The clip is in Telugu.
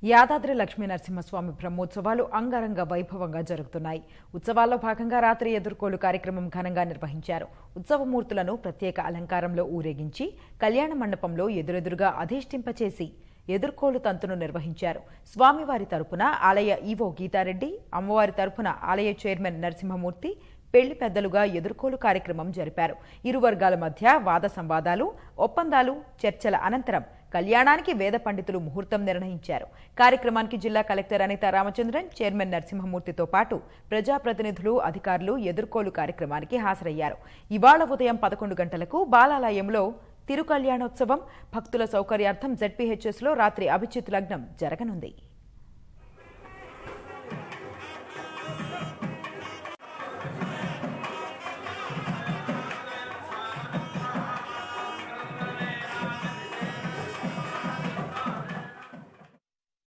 యాదాద్రి లక్ష్మీ నరసింహస్వామి బ్రహ్మోత్సవాలు అంగరంగ వైభవంగా జరుగుతున్నాయి ఉత్సవాల్లో భాగంగా రాత్రి ఎదుర్కోలు కార్యక్రమం ఘనంగా నిర్వహించారు ఉత్సవమూర్తులను ప్రత్యేక అలంకారంలో ఊరేగించి కళ్యాణ మండపంలో ఎదురెదురుగా అధిష్ఠింపచేసి ఎదుర్కోలు తంతును నిర్వహించారు స్వామివారి తరపున ఆలయ ఈవో గీతారెడ్డి అమ్మవారి తరపున ఆలయ చైర్మన్ నరసింహమూర్తి పెళ్లి పెద్దలుగా ఎదుర్కోలు కార్యక్రమం జరిపారు ఇరు వర్గాల మధ్య వాద సంవాదాలు ఒప్పందాలు చర్చల అనంతరం కళ్యాణానికి వేద పండితులు ముహూర్తం నిర్ణయించారు కార్యక్రమానికి జిల్లా కలెక్టర్ అనిత రామచంద్రన్ చైర్మన్ నరసింహమూర్తితో పాటు ప్రజాప్రతినిధులు అధికారులు ఎదుర్కోలు కార్యక్రమానికి హాజరయ్యారు ఇవాళ ఉదయం పదకొండు గంటలకు బాలాలయంలో తిరుకల్యాణోత్సవం భక్తుల సౌకర్యార్థం జెడ్పీహెచ్ఎస్లో రాత్రి అభిజిత్ లగ్నం జరగనుంది